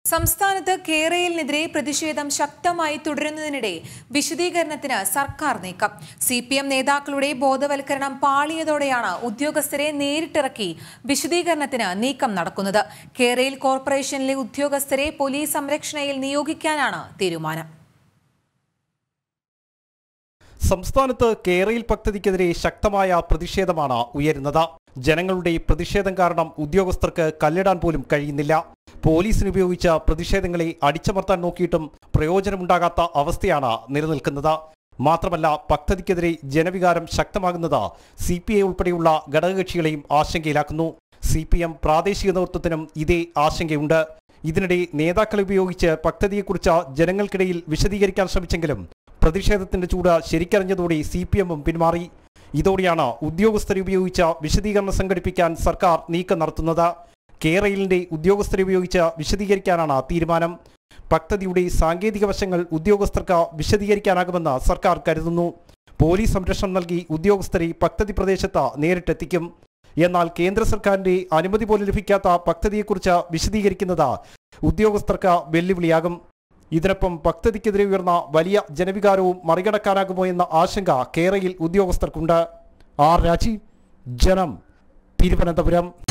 സംസ്ഥാനത്ത് കേരളിനെതിരെ പ്രതിഷേധം ശക്തമായി തുടരുന്നതിനിടെ വിശദീകരണത്തിന് സർക്കാർ നീക്കം സി പി എം നേതാക്കളുടെ ബോധവൽക്കരണം പാളിയതോടെയാണ് ഉദ്യോഗസ്ഥരെ നേരിട്ടിറക്കി വിശദീകരണത്തിന് നീക്കം നടക്കുന്നത് കേരയിൽ കോർപ്പറേഷനിലെ ഉദ്യോഗസ്ഥരെ പോലീസ് സംരക്ഷണയിൽ നിയോഗിക്കാനാണ് തീരുമാനം സംസ്ഥാനത്ത് കേരയിൽ പദ്ധതിക്കെതിരെ ശക്തമായ പ്രതിഷേധമാണ് ഉയരുന്നത് ജനങ്ങളുടെ പ്രതിഷേധം കാരണം ഉദ്യോഗസ്ഥർക്ക് കല്ലിടാൻ പോലും കഴിയുന്നില്ല പോലീസിന് ഉപയോഗിച്ച പ്രതിഷേധങ്ങളെ അടിച്ചമർത്താൻ നോക്കിയിട്ടും പ്രയോജനമുണ്ടാകാത്ത അവസ്ഥയാണ് നിലനിൽക്കുന്നത് മാത്രമല്ല പദ്ധതിക്കെതിരെ ജനവികാരം ശക്തമാകുന്നത് സി പി ഐ ഉൾപ്പെടെയുള്ള ഘടകകക്ഷികളെയും ആശങ്കയിലാക്കുന്നു സി പി എം പ്രാദേശിക നേതൃത്വത്തിനും ഇതേ ആശങ്കയുണ്ട് ഇതിനിടെ നേതാക്കളെ ഉപയോഗിച്ച് പദ്ധതിയെക്കുറിച്ച് ജനങ്ങൾക്കിടയിൽ വിശദീകരിക്കാൻ ശ്രമിച്ചെങ്കിലും പ്രതിഷേധത്തിന്റെ ചൂട് ശരിക്കറിഞ്ഞതോടെ സി പി എമ്മും പിന്മാറി ഇതോടെയാണ് ഉദ്യോഗസ്ഥരെ ഉപയോഗിച്ച വിശദീകരണം സംഘടിപ്പിക്കാൻ സർക്കാർ നീക്കം നടത്തുന്നത് കേരളിന്റെ ഉദ്യോഗസ്ഥരെ ഉപയോഗിച്ച് വിശദീകരിക്കാനാണ് തീരുമാനം പദ്ധതിയുടെ സാങ്കേതിക വശങ്ങൾ ഉദ്യോഗസ്ഥർക്ക് വിശദീകരിക്കാനാകുമെന്ന് സർക്കാർ കരുതുന്നു പോലീസ് സംരക്ഷണം നൽകി ഉദ്യോഗസ്ഥരെ പദ്ധതി പ്രദേശത്ത് നേരിട്ടെത്തിക്കും എന്നാൽ കേന്ദ്ര സർക്കാരിന്റെ അനുമതി പോലും ലഭിക്കാത്ത പദ്ധതിയെക്കുറിച്ച് വിശദീകരിക്കുന്നത് ഉദ്യോഗസ്ഥർക്ക് വെല്ലുവിളിയാകും ഇതിനൊപ്പം പദ്ധതിക്കെതിരെ ഉയർന്ന വലിയ ജനവികാരവും മറികടക്കാനാകുമോ എന്ന ആശങ്ക കേരളയിൽ ഉദ്യോഗസ്ഥർക്കുണ്ട് ആർ രാജീവ് ജനം തിരുവനന്തപുരം